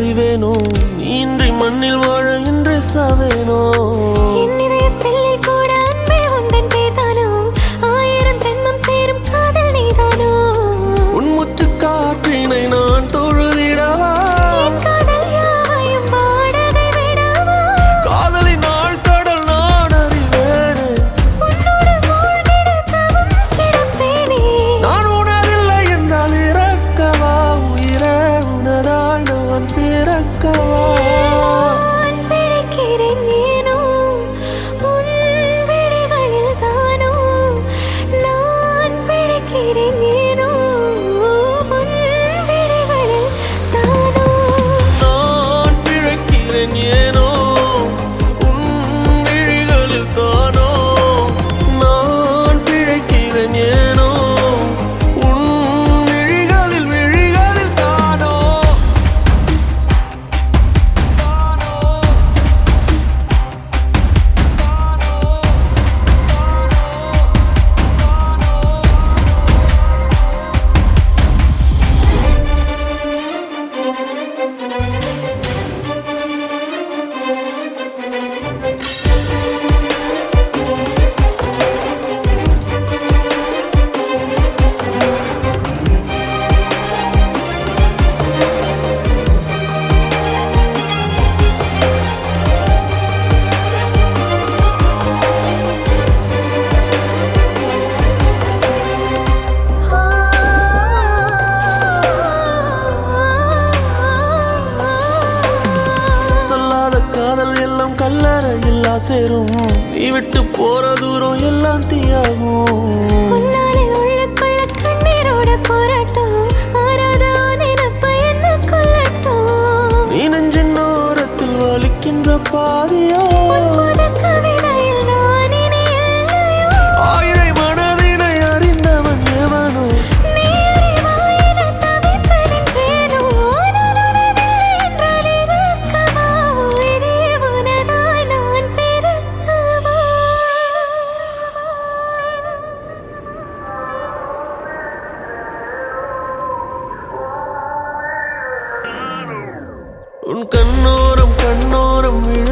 செய்வேனோ நீ இன்றி மண்ணில் வாழ இன்று சாவேனோ என் இதய செல்லில் கூட அன்பே உந்தன் பேர்தானோ ஆயிரம் ஜென்மம் சேரும் காதல் நீதானோ உன் முச்சு காற்றினை நான் தொழுதிடவா என் காதல் யாவையும் வாடகை விடவா காதலின் நாள் கடல் நான் அறிவேனே உன்னோடு மூழ்கிட தவம் கிடப்பேனே நான் உணரில்லை என்றால் இறக்கவா உயிரே உனதாய் நான் பிறக்கவா நான் பிழைக்கிறேன் ஏனோ உன் விழிகளில் தானோ நான் பிழைக்கிறேன் ஏனோ உன் விழிகளில் தானோ நான் பிழைக்கிறேன் ஏனோ உன் விழிகளில் தானோ நான் பிழைக்கிறேன் ஏனோ உன் விழிகளில் விழிகளில் தானோ தானோ சொல்லாத காதல் எல்லாம் கல்லறையில்லா சேரும் நீ விட்டு போற தூரம் எல்லாம் தீயாகும் உன்னாலே உள்ளுக்குள்ள கண்ணீரோட போராட்டம் ஆறாத நினப்ப என்ன கொல்லட்டும் நீ நெஞ்சின் ஓரத்தில் வலிக்கின்ற பாதியோ புது கவிதையில் நான் இனி இல்லையோ ஆயிரை மனதினை அறிந்தவன் எவனோ நீ அறிவாயின தவித்து நின்றேனோ நான் உனதில்லை என்றால் இருக்கவா உயிரே உனதாய் நான் பிறக்கவா உன் கண்ணோரம் கண்ணோரம் விழ